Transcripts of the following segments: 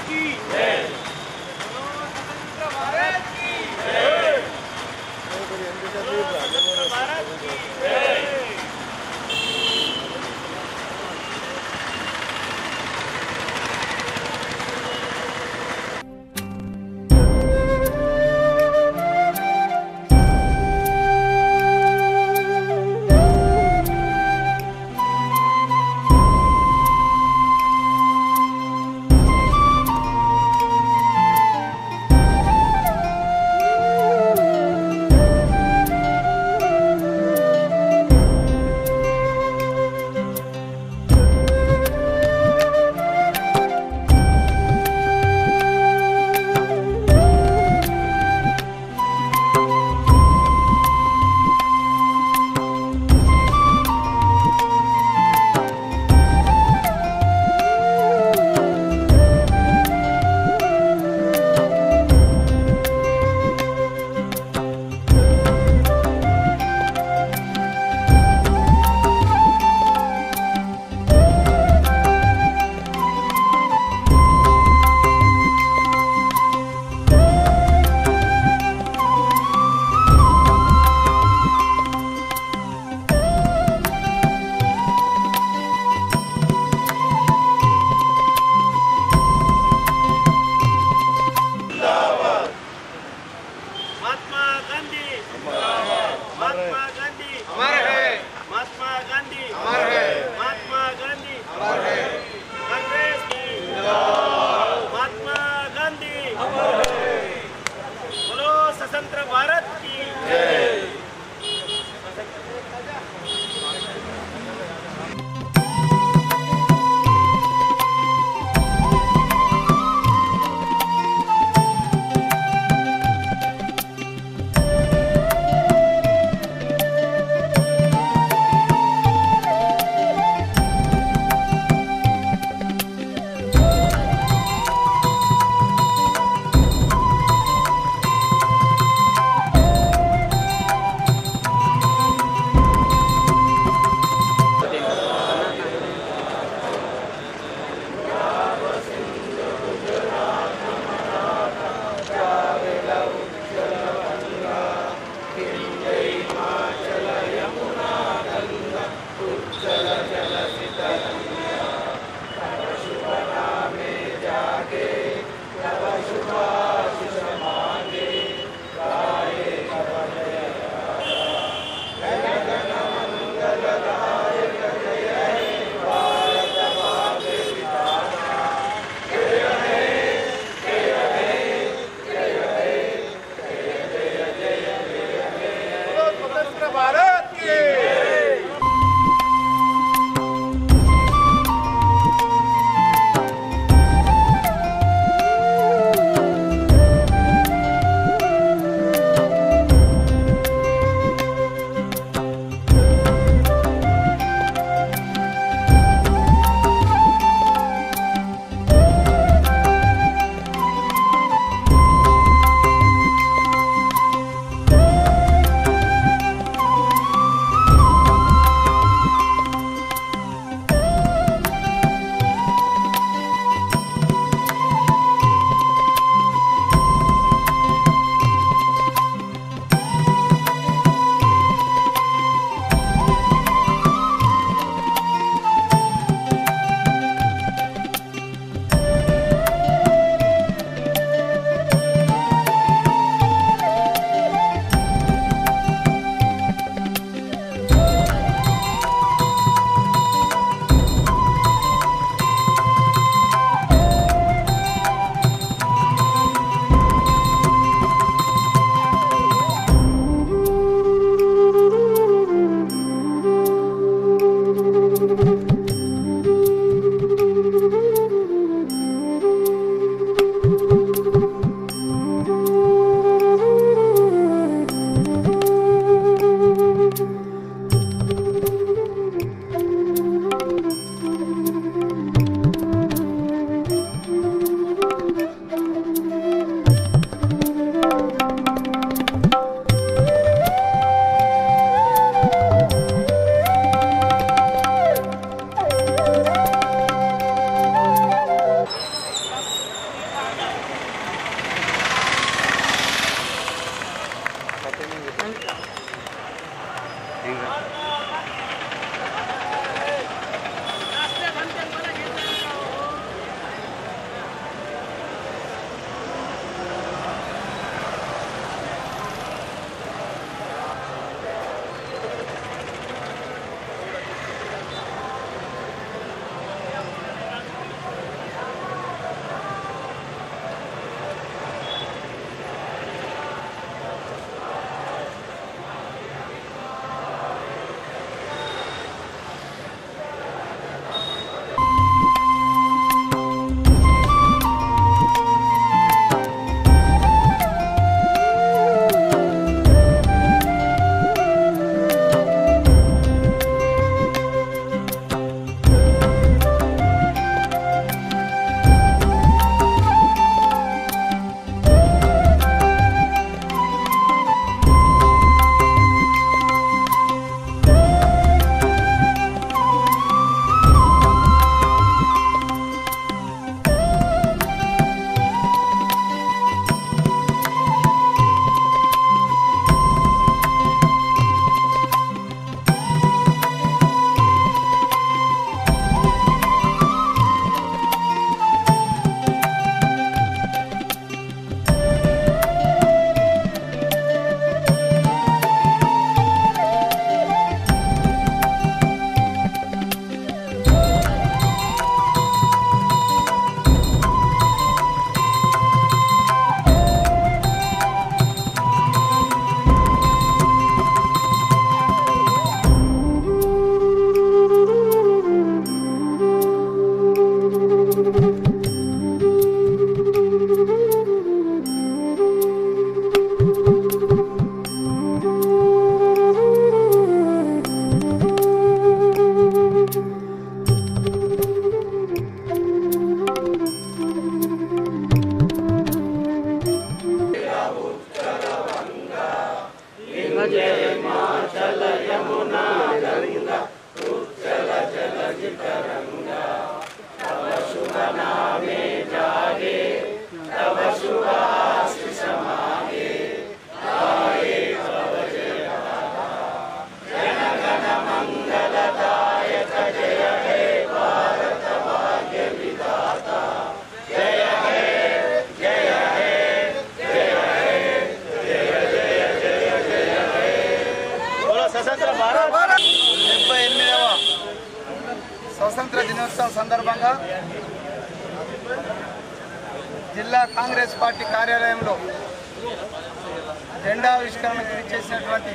की बोलो स्वतंत्र भारत की स्वतंत्र भारत की సందర్భంగా జిల్లా కాంగ్రెస్ పార్టీ కార్యాలయంలో జెండా ఆవిష్కరణకు ఇచ్చేసినటువంటి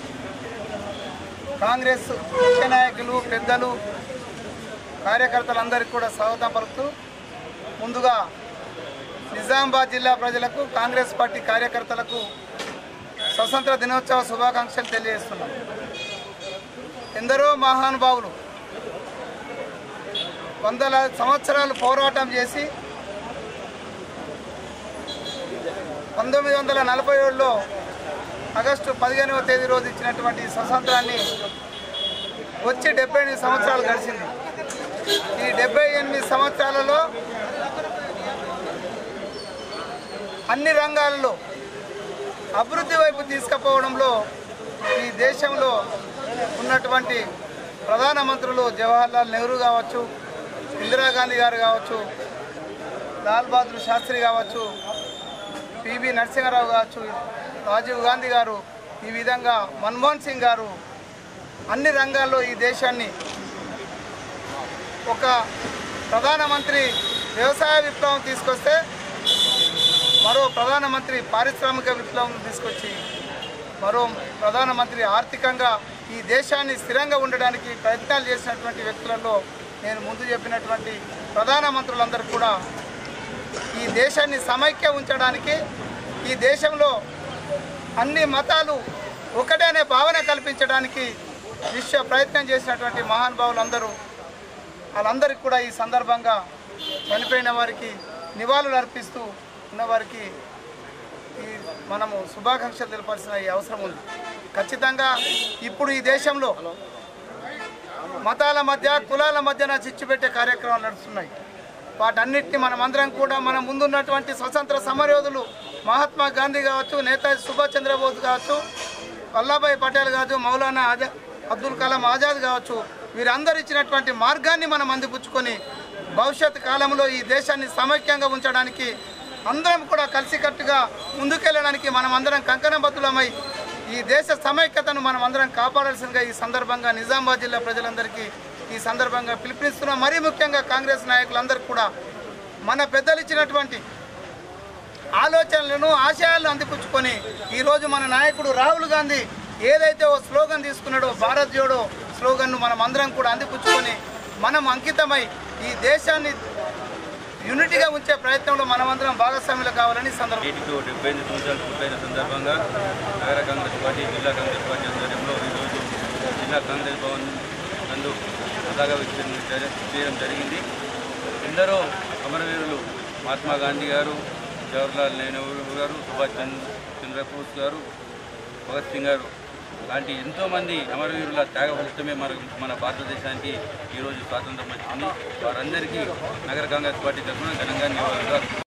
కాంగ్రెస్ ముఖ్య నాయకులు పెద్దలు కార్యకర్తలందరికీ కూడా స్వాగతం పలుకుతూ ముందుగా నిజామాబాద్ జిల్లా ప్రజలకు కాంగ్రెస్ పార్టీ కార్యకర్తలకు స్వతంత్ర దినోత్సవ శుభాకాంక్షలు తెలియజేస్తున్నాం ఎందరో మహానుభావులు వందల సంవత్సరాలు పోరాటం చేసి పంతొమ్మిది వందల నలభై ఏడులో ఆగస్టు పదిహేనవ తేదీ రోజు ఇచ్చినటువంటి ఈ స్వతంత్రాన్ని వచ్చి డెబ్బై ఎనిమిది సంవత్సరాలు గడిచింది ఈ డెబ్బై ఎనిమిది సంవత్సరాలలో అన్ని రంగాలలో అభివృద్ధి వైపు తీసుకుపోవడంలో ఈ దేశంలో ఉన్నటువంటి ప్రధానమంత్రులు జవహర్లాల్ నెహ్రూ కావచ్చు ఇందిరాగాంధీ గారు కావచ్చు లాల్ బహదూర్ శాస్త్రి కావచ్చు పివి నరసింహారావు కావచ్చు రాజీవ్ గాంధీ గారు ఈ విధంగా మన్మోహన్ సింగ్ గారు అన్ని రంగాల్లో ఈ దేశాన్ని ఒక ప్రధానమంత్రి వ్యవసాయ విప్లవం తీసుకొస్తే మరో ప్రధానమంత్రి పారిశ్రామిక విప్లవం తీసుకొచ్చి మరో ప్రధానమంత్రి ఆర్థికంగా ఈ దేశాన్ని స్థిరంగా ఉండడానికి ప్రయత్నాలు చేసినటువంటి వ్యక్తులలో నేను ముందు చెప్పినటువంటి ప్రధానమంత్రులందరూ కూడా ఈ దేశాన్ని సమైక్య ఉంచడానికి ఈ దేశంలో అన్ని మతాలు ఒకటే అనే భావన కల్పించడానికి విశ్వ ప్రయత్నం చేసినటువంటి మహానుభావులందరూ వాళ్ళందరికీ కూడా ఈ సందర్భంగా చనిపోయిన వారికి నివాళులు అర్పిస్తూ ఉన్నవారికి ఈ మనము శుభాకాంక్షలు తెలపాల్సిన ఈ అవసరం ఉంది ఖచ్చితంగా ఇప్పుడు ఈ దేశంలో మతాల మధ్య కులాల మధ్యన చిచ్చు పెట్టే కార్యక్రమాలు నడుస్తున్నాయి వాటన్నిటిని మనం అందరం కూడా మన ముందున్నటువంటి స్వతంత్ర సమరయోధులు మహాత్మా గాంధీ కావచ్చు నేతాజీ సుభాష్ చంద్రబోస్ కావచ్చు వల్లభాయ్ పటేల్ కావచ్చు మౌలానా ఆజా అబ్దుల్ కలాం ఆజాద్ కావచ్చు వీరందరూ ఇచ్చినటువంటి మార్గాన్ని మనం అందిపుచ్చుకొని భవిష్యత్ కాలంలో ఈ దేశాన్ని సమైక్యంగా ఉంచడానికి అందరం కూడా కలిసికట్టుగా ముందుకెళ్ళడానికి మనం అందరం కంకణబద్ధులమై ఈ దేశ సమైక్యతను మనం అందరం కాపాడాల్సిందిగా ఈ సందర్భంగా నిజామాబాద్ జిల్లా ప్రజలందరికీ ఈ సందర్భంగా పిలుపునిస్తున్నాం మరీ ముఖ్యంగా కాంగ్రెస్ నాయకులందరికీ కూడా మన పెద్దలు ఇచ్చినటువంటి ఆలోచనలను ఆశయాలను అందిపుచ్చుకొని ఈరోజు మన నాయకుడు రాహుల్ గాంధీ ఏదైతే ఓ స్లోగన్ తీసుకున్నాడో భారత్ జోడో స్లోగన్ను మనం అందరం కూడా అందిపుచ్చుకొని మనం అంకితమై ఈ దేశాన్ని యూనిటీగా ఉంచే ప్రయత్నంలో మనమందరం భాగస్వాములు కావాలని ఈ సందర్భంగా నేటితో డెబ్బై ఎనిమిది సంవత్సరాలు పూర్తయిన సందర్భంగా నగర కాంగ్రెస్ పార్టీ జిల్లా కాంగ్రెస్ పార్టీ ఆధ్వర్యంలో ఈరోజు జిల్లా కాంగ్రెస్ భవన్ నందు పతాక విచ్ఛేదన చే- చేయడం జరిగింది ఎందరో అమరవీరులు మహాత్మా గాంధీ గారు జవహర్లాల్ నెహ్రూ గారు సుభాష్ చంద్ర చంద్రబోస్ గారు భగత్ సింగ్ గారు లాంటి ఎంతోమంది అమరవీరుల త్యాగ ఫలితమే మన మన భారతదేశానికి ఈరోజు స్వాతంత్రం వచ్చింది వారందరికీ నగర కాంగ్రెస్ పార్టీ తరఫున ఘనంగా నివాళులు